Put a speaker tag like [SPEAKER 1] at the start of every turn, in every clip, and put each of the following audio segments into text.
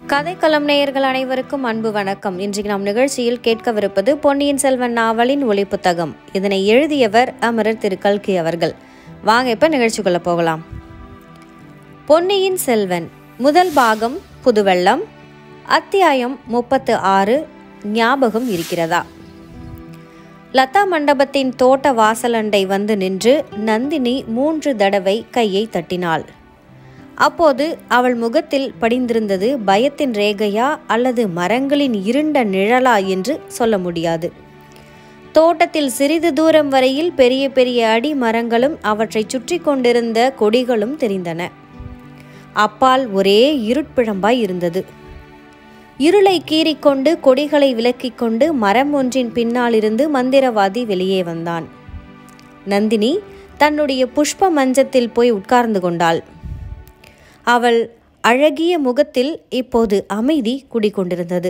[SPEAKER 1] கதைக்களம் நேயர்கள் அனைவருக்கும் அன்பு வணக்கம் இன்றைக்கு நாம் நிகழ்ச்சியில் கேட்கவிருப்பது பொன்னியின் செல்வன் நாவலின் ஒளி புத்தகம் இதனை எழுதியவர் அமரர் திரு கல்கி அவர்கள் வாங்க இப்ப நிகழ்ச்சிக்குள்ள போகலாம் பொன்னியின் செல்வன் முதல் பாகம் புதுவெள்ளம் அத்தியாயம் முப்பத்து ஆறு ஞாபகம் இருக்கிறதா லதா மண்டபத்தின் தோட்ட வாசலண்டை வந்து நின்று நந்தினி மூன்று தடவை கையை தட்டினாள் அப்போது அவள் முகத்தில் படிந்திருந்தது பயத்தின் ரேகையா அல்லது மரங்களின் இருண்ட நிழலா என்று சொல்ல முடியாது தோட்டத்தில் சிறிது தூரம் வரையில் பெரிய பெரிய அடி மரங்களும் அவற்றை சுற்றி கொண்டிருந்த கொடிகளும் தெரிந்தன அப்பால் ஒரே இருட்பிழம்பாய் இருந்தது இருளை கீறிக்கொண்டு கொடிகளை விலக்கிக் கொண்டு மரம் ஒன்றின் பின்னாலிருந்து மந்திரவாதி வெளியே வந்தான் நந்தினி தன்னுடைய புஷ்ப மஞ்சத்தில் போய் உட்கார்ந்து கொண்டாள் அவள் அழகிய முகத்தில் இப்போது அமைதி குடிகொண்டிருந்தது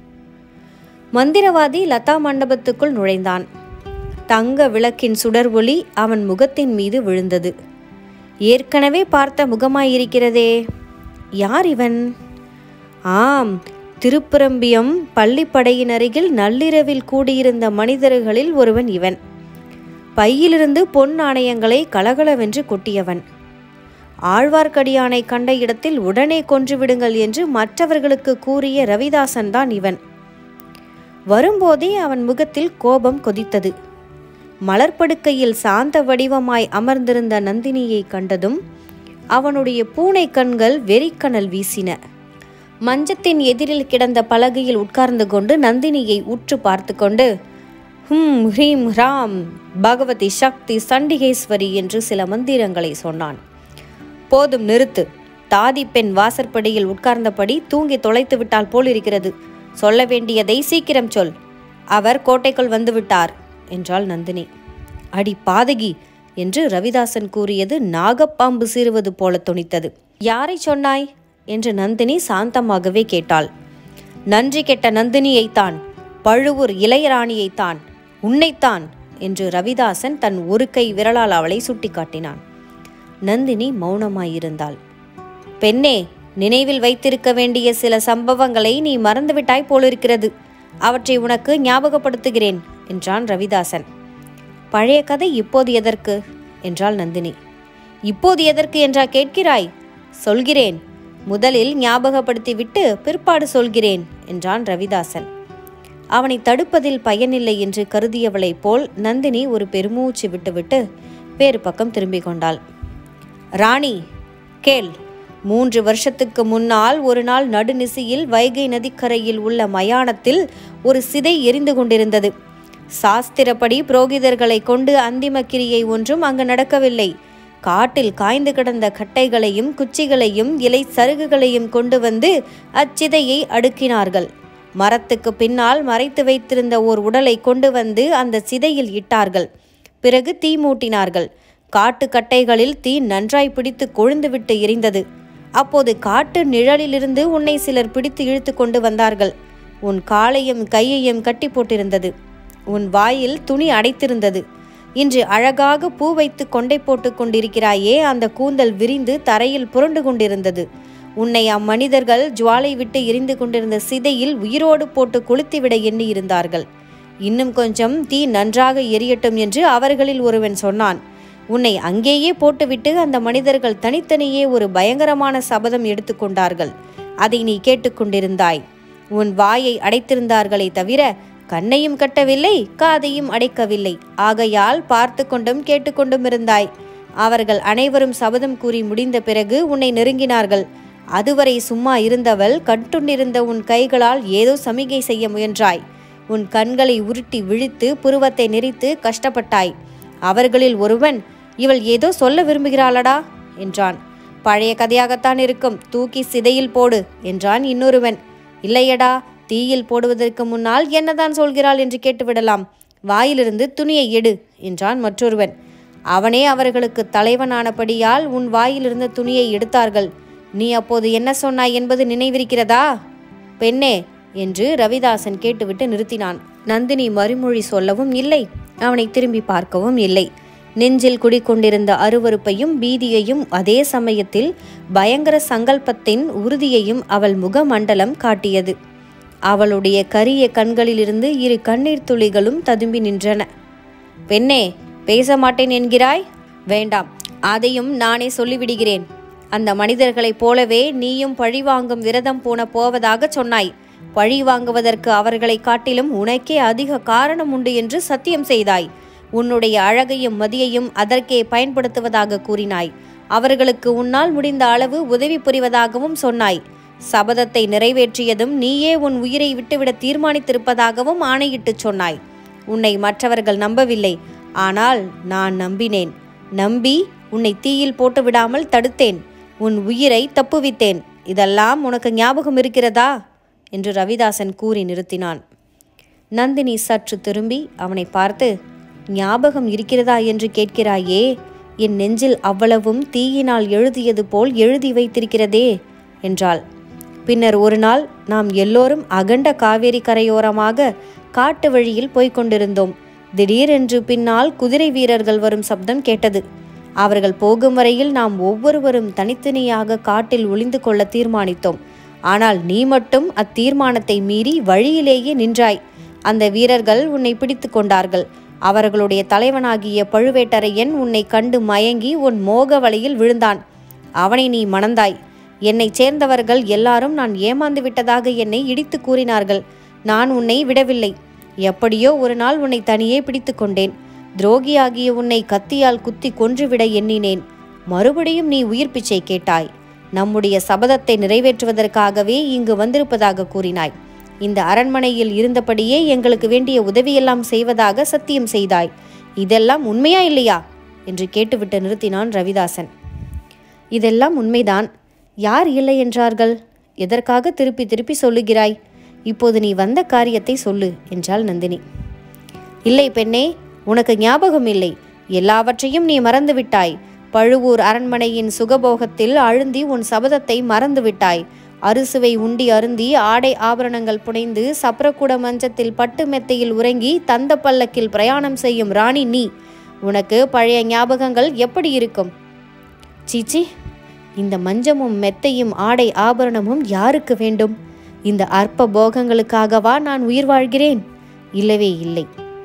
[SPEAKER 1] மந்திரவாதி லதா மண்டபத்துக்குள் நுழைந்தான் தங்க விளக்கின் சுடர் ஒளி அவன் முகத்தின் மீது விழுந்தது ஏற்கனவே பார்த்த முகமாயிருக்கிறதே யார் இவன் ஆம் திருப்புரம்பியம் பள்ளிப்படையின் அருகில் நள்ளிரவில் கூடியிருந்த மனிதர்களில் ஒருவன் இவன் பையிலிருந்து பொன் நாணயங்களை கலகலவென்று கொட்டியவன் ஆழ்வார்க்கடியானை கண்ட இடத்தில் உடனே கொன்றுவிடுங்கள் என்று மற்றவர்களுக்கு கூறிய ரவிதாசன் தான் இவன் வரும்போதே அவன் முகத்தில் கோபம் கொதித்தது மலர்ப்படுக்கையில் சாந்த வடிவமாய் அமர்ந்திருந்த நந்தினியை கண்டதும் அவனுடைய பூனை கண்கள் வெறிக்கணல் வீசின மஞ்சத்தின் எதிரில் கிடந்த பலகையில் உட்கார்ந்து கொண்டு நந்தினியை உற்று பார்த்து கொண்டு ஹும் ஹ்ரீம் ராம் பகவதி சக்தி சண்டிகேஸ்வரி என்று சில மந்திரங்களை சொன்னான் போதும் நிறுத்து தாதி பெண் வாசற்படியில் உட்கார்ந்தபடி தூங்கி தொலைத்து விட்டால் போல் இருக்கிறது சொல்ல வேண்டியதை சீக்கிரம் சொல் அவர் கோட்டைக்குள் வந்துவிட்டார் என்றாள் நந்தினி அடி பாதகி என்று ரவிதாசன் கூறியது நாகப்பாம்பு சீறுவது போல துணித்தது யாரை சொன்னாய் என்று நந்தினி சாந்தமாகவே கேட்டாள் நன்றி கெட்ட நந்தினியைத்தான் பழுவூர் இளையராணியைத்தான் உன்னைத்தான் என்று ரவிதாசன் தன் ஒரு கை விரலால் அவளை சுட்டிக்காட்டினான் நந்தினி மௌனமாயிருந்தாள் பெண்ணே நினைவில் வைத்திருக்க வேண்டிய சில சம்பவங்களை நீ மறந்துவிட்டாய் போலிருக்கிறது அவற்றை உனக்கு ஞாபகப்படுத்துகிறேன் என்றான் ரவிதாசன் பழைய கதை இப்போது எதற்கு என்றாள் நந்தினி இப்போது எதற்கு என்றா கேட்கிறாய் சொல்கிறேன் முதலில் ஞாபகப்படுத்திவிட்டு பிற்பாடு சொல்கிறேன் என்றான் ரவிதாசன் அவனை தடுப்பதில் பயனில்லை என்று கருதியவளைப் போல் நந்தினி ஒரு பெருமூச்சு விட்டுவிட்டு வேறு பக்கம் திரும்பிக் கொண்டாள் ராணி கேள் மூன்று வருஷத்துக்கு முன்னால் ஒரு நாள் நடுநிசியில் வைகை நதிக்கரையில் உள்ள மயானத்தில் ஒரு சிதை எரிந்து கொண்டிருந்தது சாஸ்திரப்படி புரோகிதர்களை கொண்டு அந்திம கிரியை ஒன்றும் அங்கு நடக்கவில்லை காட்டில் காய்ந்து கிடந்த கட்டைகளையும் குச்சிகளையும் இலை சருகுகளையும் கொண்டு வந்து அச்சிதையை அடுக்கினார்கள் மரத்துக்கு பின்னால் மறைத்து வைத்திருந்த ஓர் உடலை கொண்டு வந்து அந்த சிதையில் இட்டார்கள் பிறகு தீ மூட்டினார்கள் காட்டு கட்டைகளில் தீ நன்றாய் பிடித்து கொழுந்துவிட்டு எரிந்தது அப்போது காட்டு நிழலிலிருந்து உன்னை சிலர் பிடித்து இழுத்து கொண்டு வந்தார்கள் உன் காலையும் கையையும் கட்டி போட்டிருந்தது உன் வாயில் துணி அடைத்திருந்தது இன்று அழகாக பூ வைத்து கொண்டை போட்டு கொண்டிருக்கிறாயே அந்த கூந்தல் விரிந்து தரையில் புரண்டு கொண்டிருந்தது உன்னை அம்மனிதர்கள் ஜுவாலை விட்டு எரிந்து கொண்டிருந்த சிதையில் உயிரோடு போட்டு கொளுத்திவிட எண்ணியிருந்தார்கள் இன்னும் கொஞ்சம் தீ நன்றாக எரியட்டும் என்று அவர்களில் ஒருவன் சொன்னான் உன்னை அங்கேயே போட்டுவிட்டு அந்த மனிதர்கள் தனித்தனியே ஒரு பயங்கரமான சபதம் எடுத்துக்கொண்டார்கள் அதை நீ கேட்டுக்கொண்டிருந்தாய் உன் வாயை அடைத்திருந்தார்களே தவிர கண்ணையும் கட்டவில்லை காதையும் அடைக்கவில்லை ஆகையால் பார்த்து கொண்டும் கேட்டுக்கொண்டும் இருந்தாய் அவர்கள் அனைவரும் சபதம் கூறி முடிந்த பிறகு உன்னை நெருங்கினார்கள் அதுவரை சும்மா இருந்தவள் கட்டுண்டிருந்த உன் கைகளால் ஏதோ சமிகை செய்ய முயன்றாய் உன் கண்களை உருட்டி விழித்து புருவத்தை நெறித்து கஷ்டப்பட்டாய் அவர்களில் ஒருவன் இவள் ஏதோ சொல்ல விரும்புகிறாளடா என்றான் பழைய கதையாகத்தான் இருக்கும் தூக்கி சிதையில் போடு என்றான் இன்னொருவன் இல்லையடா தீயில் போடுவதற்கு முன்னால் என்னதான் சொல்கிறாள் என்று கேட்டுவிடலாம் வாயிலிருந்து துணியை எடு என்றான் மற்றொருவன் அவனே அவர்களுக்கு தலைவனானபடியால் உன் வாயிலிருந்த துணியை எடுத்தார்கள் நீ அப்போது என்ன சொன்னாய் என்பது நினைவிருக்கிறதா பெண்ணே என்று ரவிதாசன் கேட்டுவிட்டு நிறுத்தினான் நந்தினி மறுமொழி சொல்லவும் இல்லை அவனை திரும்பி பார்க்கவும் இல்லை நெஞ்சில் குடிக்கொண்டிருந்த அருவருப்பையும் பீதியையும் அதே சமயத்தில் பயங்கர சங்கல்பத்தின் உறுதியையும் அவள் முகமண்டலம் காட்டியது அவளுடைய கரிய கண்களிலிருந்து இரு கண்ணீர் துளிகளும் ததும்பி நின்றன பெண்ணே பேச மாட்டேன் என்கிறாய் வேண்டாம் அதையும் நானே சொல்லிவிடுகிறேன் அந்த மனிதர்களைப் போலவே நீயும் பழிவாங்கும் விரதம் போன போவதாக சொன்னாய் பழி வாங்குவதற்கு அவர்களை காட்டிலும் உனக்கே அதிக காரணம் உண்டு என்று சத்தியம் செய்தாய் உன்னுடைய அழகையும் மதியையும் அதற்கே பயன்படுத்துவதாக கூறினாய் அவர்களுக்கு உன்னால் முடிந்த அளவு உதவி புரிவதாகவும் சொன்னாய் சபதத்தை நிறைவேற்றியதும் நீயே உன் உயிரை விட்டுவிட தீர்மானித்திருப்பதாகவும் ஆணையிட்டுச் சொன்னாய் உன்னை மற்றவர்கள் நம்பவில்லை ஆனால் நான் நம்பினேன் நம்பி உன்னை தீயில் போட்டு விடாமல் தடுத்தேன் உன் உயிரை தப்புவித்தேன் இதெல்லாம் உனக்கு ஞாபகம் இருக்கிறதா என்று ரவிதாசன் கூறி நிறுத்தினான் நந்தினி சற்று திரும்பி அவனை பார்த்து ஞாபகம் இருக்கிறதா என்று கேட்கிறாயே என் நெஞ்சில் அவ்வளவும் தீயினால் எழுதியது போல் எழுதி வைத்திருக்கிறதே என்றாள் பின்னர் ஒரு நாள் நாம் எல்லோரும் அகண்ட காவேரி கரையோரமாக காட்டு வழியில் போய்க் கொண்டிருந்தோம் திடீரென்று பின்னால் குதிரை வீரர்கள் வரும் சப்தம் கேட்டது அவர்கள் போகும் வரையில் நாம் ஒவ்வொருவரும் தனித்தனியாக காட்டில் ஒளிந்து கொள்ள தீர்மானித்தோம் ஆனால் நீ மட்டும் அத்தீர்மானத்தை மீறி வழியிலேயே நின்றாய் அந்த வீரர்கள் உன்னை பிடித்து கொண்டார்கள் அவர்களுடைய தலைவனாகிய பழுவேட்டரையன் உன்னை கண்டு மயங்கி உன் மோக வலையில் விழுந்தான் அவனை நீ மணந்தாய் என்னைச் சேர்ந்தவர்கள் எல்லாரும் நான் ஏமாந்து விட்டதாக என்னை இடித்து கூறினார்கள் நான் உன்னை விடவில்லை எப்படியோ ஒரு நாள் உன்னை தனியே பிடித்து கொண்டேன் துரோகியாகிய உன்னை கத்தியால் குத்தி கொன்றுவிட எண்ணினேன் மறுபடியும் நீ உயிர் பிச்சை கேட்டாய் நம்முடைய சபதத்தை நிறைவேற்றுவதற்காகவே இங்கு வந்திருப்பதாக கூறினாய் இந்த அரண்மனையில் இருந்தபடியே எங்களுக்கு வேண்டிய உதவியெல்லாம் செய்வதாக சத்தியம் செய்தாய் இதெல்லாம் உண்மையா இல்லையா என்று கேட்டுவிட்டு நிறுத்தினான் ரவிதாசன் இதெல்லாம் உண்மைதான் யார் இல்லை என்றார்கள் எதற்காக திருப்பி திருப்பி சொல்லுகிறாய் இப்போது நீ வந்த காரியத்தை சொல்லு என்றாள் நந்தினி இல்லை பெண்ணே உனக்கு ஞாபகம் இல்லை எல்லாவற்றையும் நீ மறந்துவிட்டாய் பழுவூர் அரண்மனையின் சுகபோகத்தில் அழுந்தி உன் சபதத்தை மறந்துவிட்டாய் அறுசுவை உண்டி அருந்தி ஆடை ஆபரணங்கள் புனைந்து சப்ரக்கூட மஞ்சத்தில் பட்டு மெத்தையில் உறங்கி தந்த பல்லக்கில் பிரயாணம் செய்யும் ராணி நீ உனக்கு பழைய ஞாபகங்கள் எப்படி இருக்கும் சீச்சி இந்த மஞ்சமும் மெத்தையும் ஆடை ஆபரணமும் யாருக்கு வேண்டும் இந்த அற்ப போகங்களுக்காகவா நான் உயிர் வாழ்கிறேன் இல்லவே இல்லை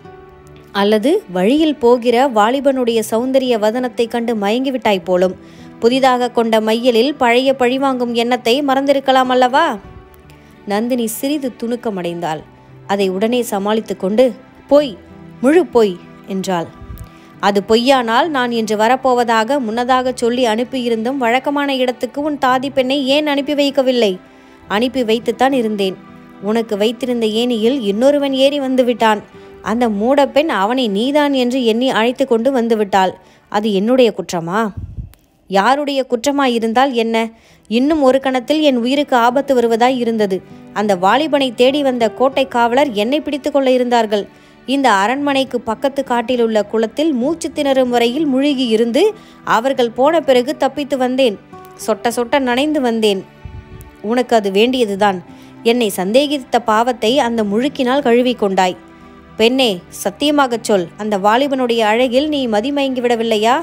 [SPEAKER 1] அல்லது வழியில் போகிற வாலிபனுடைய சௌந்தரிய வதனத்தை கண்டு மயங்கிவிட்டாய் போலும் புதிதாக கொண்ட மையலில் பழைய பழிவாங்கும் எண்ணத்தை மறந்திருக்கலாம் அல்லவா நந்தினி சிறிது துணுக்கமடைந்தாள் அதை உடனே சமாளித்து கொண்டு பொய் முழு பொய் என்றாள் அது பொய்யானால் நான் இன்று வரப்போவதாக முன்னதாக சொல்லி அனுப்பியிருந்தும் வழக்கமான இடத்துக்கு உன் தாதி பெண்ணை ஏன் அனுப்பி வைக்கவில்லை அனுப்பி வைத்துத்தான் இருந்தேன் உனக்கு வைத்திருந்த ஏணியில் இன்னொருவன் ஏறி வந்து விட்டான் அந்த மூடப்பெண் அவனை நீதான் என்று எண்ணி அழைத்து கொண்டு வந்து விட்டாள் அது என்னுடைய குற்றமா யாருடைய குற்றமாய் இருந்தால் என்ன இன்னும் ஒரு கணத்தில் என் உயிருக்கு ஆபத்து வருவதாய் இருந்தது அந்த வாலிபனை தேடி வந்த கோட்டை காவலர் என்னை பிடித்து கொள்ள இருந்தார்கள் இந்த அரண்மனைக்கு பக்கத்து காட்டிலுள்ள குளத்தில் மூச்சு திணறும் வரையில் முழுகி இருந்து அவர்கள் போன பிறகு தப்பித்து வந்தேன் சொட்ட சொட்ட நனைந்து வந்தேன் உனக்கு அது வேண்டியதுதான் என்னை சந்தேகித்த பாவத்தை அந்த முழுக்கினால் கழுவி கொண்டாய் பெண்ணே சத்தியமாகச் சொல் அந்த வாலிபனுடைய அழகில் நீ மதிமயங்கி விடவில்லையா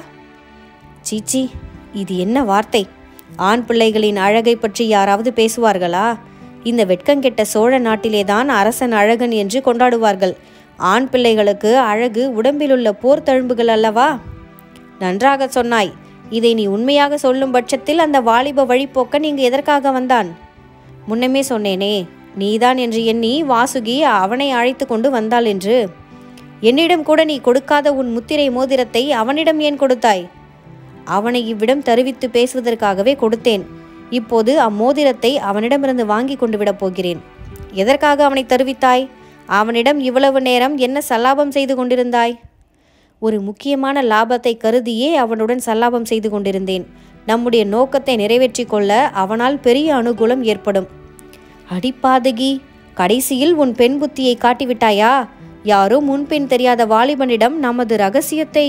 [SPEAKER 1] சீச்சி இது என்ன வார்த்தை ஆண் பிள்ளைகளின் அழகை பற்றி யாராவது பேசுவார்களா இந்த வெட்கங்கெட்ட சோழ நாட்டிலேதான் அரசன் அழகன் என்று கொண்டாடுவார்கள் ஆண் பிள்ளைகளுக்கு அழகு உடம்பிலுள்ள போர் தழும்புகள் அல்லவா நன்றாக சொன்னாய் இதை நீ உண்மையாக சொல்லும் பட்சத்தில் அந்த வாலிப வழிப்போக்கன் இங்கு எதற்காக வந்தான் முன்னமே சொன்னேனே நீதான் என்று எண்ணி வாசுகி அவனை அழைத்து கொண்டு வந்தாள் என்று என்னிடம் கூட நீ கொடுக்காத உன் முத்திரை மோதிரத்தை அவனிடம் ஏன் கொடுத்தாய் அவனை இவ்விடம் தருவித்து பேசுவதற்காகவே கொடுத்தேன் இப்போது அம்மோதிரத்தை அவனிடமிருந்து வாங்கி கொண்டு விடப் போகிறேன் எதற்காக அவனை தருவித்தாய் அவனிடம் இவ்வளவு நேரம் என்ன சல்லாபம் செய்து கொண்டிருந்தாய் ஒரு முக்கியமான லாபத்தை கருதியே அவனுடன் சல்லாபம் செய்து கொண்டிருந்தேன் நம்முடைய நோக்கத்தை நிறைவேற்றிக் கொள்ள அவனால் பெரிய அனுகூலம் ஏற்படும் அடிப்பாதகி கடைசியில் உன் பெண் புத்தியை காட்டிவிட்டாயா யாரோ முன்பின் தெரியாத வாலிபனிடம் நமது ரகசியத்தை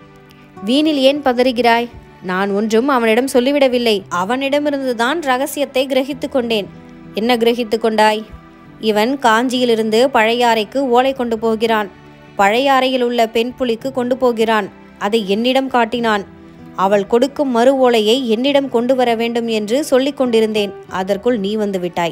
[SPEAKER 1] வீணில் ஏன் பதறுகிறாய் நான் ஒன்றும் அவனிடம் சொல்லிவிடவில்லை அவனிடமிருந்துதான் ரகசியத்தை கிரகித்து கொண்டேன் என்ன கிரகித்து கொண்டாய் இவன் காஞ்சியிலிருந்து பழையாறைக்கு ஓலை கொண்டு போகிறான் பழையாறையில் உள்ள பெண் புலிக்கு கொண்டு போகிறான் அதை என்னிடம் காட்டினான் அவள் கொடுக்கும் மறு ஓலையை என்னிடம் கொண்டு வர வேண்டும் என்று சொல்லிக் கொண்டிருந்தேன் அதற்குள் நீ வந்து விட்டாய்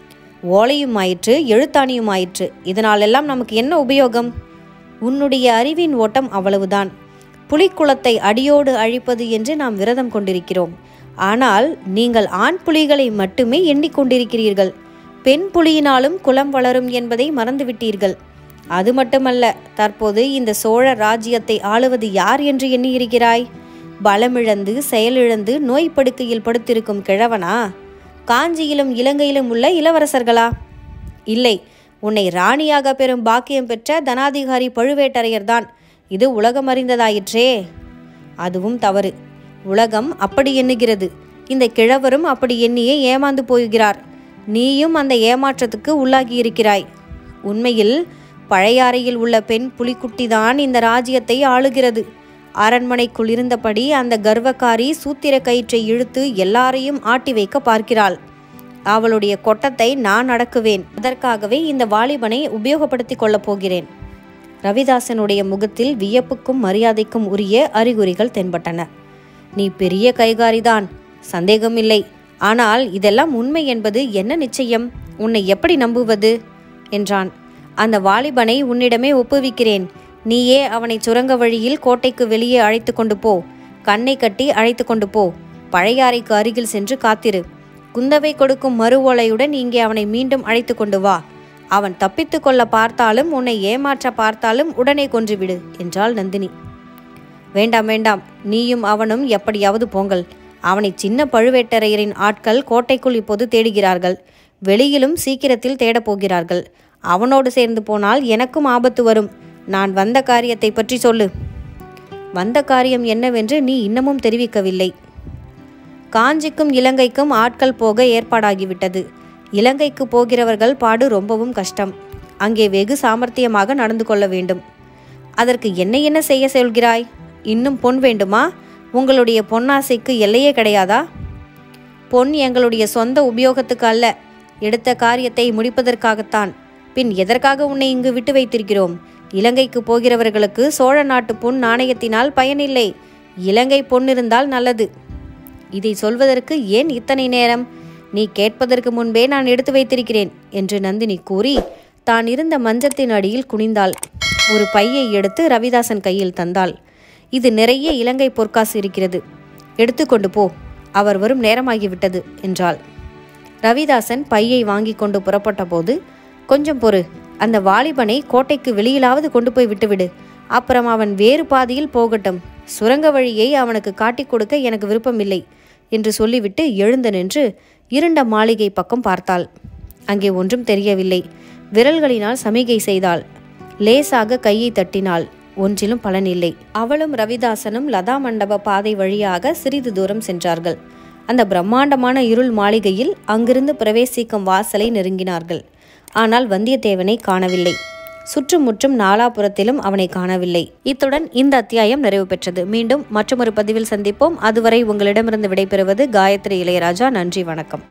[SPEAKER 1] ஓலையும் ஆயிற்று எழுத்தாணியும் ஆயிற்று இதனாலெல்லாம் நமக்கு என்ன உபயோகம் உன்னுடைய அறிவின் ஓட்டம் அவ்வளவுதான் புலிக்குளத்தை அடியோடு அழிப்பது என்று நாம் விரதம் கொண்டிருக்கிறோம் ஆனால் நீங்கள் ஆண் புலிகளை மட்டுமே எண்ணிக்கொண்டிருக்கிறீர்கள் பெண் புலியினாலும் குலம் வளரும் என்பதை மறந்துவிட்டீர்கள் அது மட்டுமல்ல தற்போது இந்த சோழ ராஜ்யத்தை ஆளுவது யார் என்று எண்ணியிருக்கிறாய் பலமிழந்து செயலிழந்து நோய் படுக்கையில் படுத்திருக்கும் கிழவனா காஞ்சியிலும் இலங்கையிலும் உள்ள இளவரசர்களா இல்லை உன்னை ராணியாக பெறும் பாக்கியம் பெற்ற தனாதிகாரி பழுவேட்டரையர்தான் இது உலகம் அறிந்ததாயிற்றே அதுவும் தவறு உலகம் அப்படி எண்ணுகிறது இந்த கிழவரும் அப்படி எண்ணியே ஏமாந்து போகிறார் நீயும் அந்த ஏமாற்றத்துக்கு உள்ளாகி இருக்கிறாய் உண்மையில் பழையாறையில் உள்ள பெண் புலிக்குட்டிதான் இந்த ராஜ்யத்தை ஆளுகிறது அரண்மனைக்குள் இருந்தபடி அந்த கர்வக்காரி சூத்திர கயிற்றை இழுத்து எல்லாரையும் ஆட்டி வைக்க பார்க்கிறாள் அவளுடைய கொட்டத்தை நான் அடக்குவேன் அதற்காகவே இந்த வாலிபனை உபயோகப்படுத்திக் கொள்ளப் போகிறேன் ரவிதாசனுடைய முகத்தில் வியப்புக்கும் மரியாதைக்கும் உரிய அறிகுறிகள் தென்பட்டன நீ பெரிய கைகாரிதான் சந்தேகமில்லை ஆனால் இதெல்லாம் உண்மை என்பது என்ன நிச்சயம் உன்னை எப்படி நம்புவது என்றான் அந்த வாலிபனை உன்னிடமே ஒப்புவிக்கிறேன் நீயே அவனை சுரங்க வழியில் கோட்டைக்கு வெளியே அழைத்து கொண்டு போ கண்ணை கட்டி அழைத்து கொண்டு போ பழையாறைக்கு அருகில் சென்று காத்திரு குந்தவை கொடுக்கும் மறு ஓலையுடன் இங்கே அவனை மீண்டும் அழைத்து கொண்டு வா அவன் தப்பித்து கொள்ள பார்த்தாலும் உன்னை ஏமாற்ற பார்த்தாலும் உடனே கொன்றுவிடு என்றாள் நந்தினி வேண்டாம் வேண்டாம் நீயும் அவனும் எப்படியாவது போங்கள் அவனை சின்ன பழுவேட்டரையரின் ஆட்கள் கோட்டைக்குள் இப்போது தேடுகிறார்கள் வெளியிலும் சீக்கிரத்தில் தேடப் போகிறார்கள் அவனோடு சேர்ந்து போனால் எனக்கும் ஆபத்து வரும் நான் வந்த காரியத்தை பற்றி சொல்லு வந்த காரியம் என்னவென்று நீ இன்னமும் தெரிவிக்கவில்லை காஞ்சிக்கும் இலங்கைக்கும் ஆட்கள் போக ஏற்பாடாகிவிட்டது இலங்கைக்கு போகிறவர்கள் பாடு ரொம்பவும் கஷ்டம் அங்கே வெகு சாமர்த்தியமாக நடந்து கொள்ள வேண்டும் அதற்கு என்ன என்ன செய்ய சொல்கிறாய் இன்னும் பொன் வேண்டுமா உங்களுடைய பொன்னாசைக்கு எல்லையே கிடையாதா பொன் எங்களுடைய சொந்த உபயோகத்துக்கு அல்ல எடுத்த காரியத்தை முடிப்பதற்காகத்தான் பின் எதற்காக உன்னை இங்கு விட்டு வைத்திருக்கிறோம் இலங்கைக்கு போகிறவர்களுக்கு சோழ நாட்டு பொன் நாணயத்தினால் பயனில்லை இலங்கை பொன் இருந்தால் நல்லது இதை சொல்வதற்கு ஏன் இத்தனை நேரம் நீ கேட்பதற்கு முன்பே நான் எடுத்து வைத்திருக்கிறேன் என்று நந்தினி கூறி தான் இருந்த மஞ்சத்தின் அடியில் குனிந்தாள் ஒரு பையை எடுத்து ரவிதாசன் கையில் தந்தாள் இது நிறைய இலங்கை பொற்காசு இருக்கிறது எடுத்துக்கொண்டு போ அவர் வரும் நேரமாகிவிட்டது என்றாள் ரவிதாசன் பையை வாங்கி கொண்டு புறப்பட்ட போது கொஞ்சம் பொறு அந்த வாலிபனை கோட்டைக்கு வெளியிலாவது கொண்டு போய் விட்டுவிடு அப்புறம் அவன் வேறு பாதையில் போகட்டும் சுரங்க வழியை அவனுக்கு காட்டிக் கொடுக்க எனக்கு விருப்பமில்லை என்று சொல்லிவிட்டு எழுந்து நின்று இருண்ட மாளிகை பக்கம் பார்த்தாள் அங்கே ஒன்றும் தெரியவில்லை விரல்களினால் சமிகை செய்தாள் லேசாக கையை தட்டினாள் ஒன்றிலும் பலனில்லை அவளும் ரவிதாசனும் லதா மண்டப பாதை வழியாக சிறிது தூரம் சென்றார்கள் அந்த பிரம்மாண்டமான இருள் மாளிகையில் அங்கிருந்து பிரவேசிக்கும் வாசலை நெருங்கினார்கள் ஆனால் வந்தியத்தேவனை காணவில்லை சுற்றுமுற்றும் நாலாபுரத்திலும் அவனை காணவில்லை இத்துடன் இந்த அத்தியாயம் நிறைவு பெற்றது மீண்டும் மற்றொரு பதிவில் சந்திப்போம் அதுவரை உங்களிடமிருந்து விடைபெறுவது காயத்ரி இளையராஜா நன்றி வணக்கம்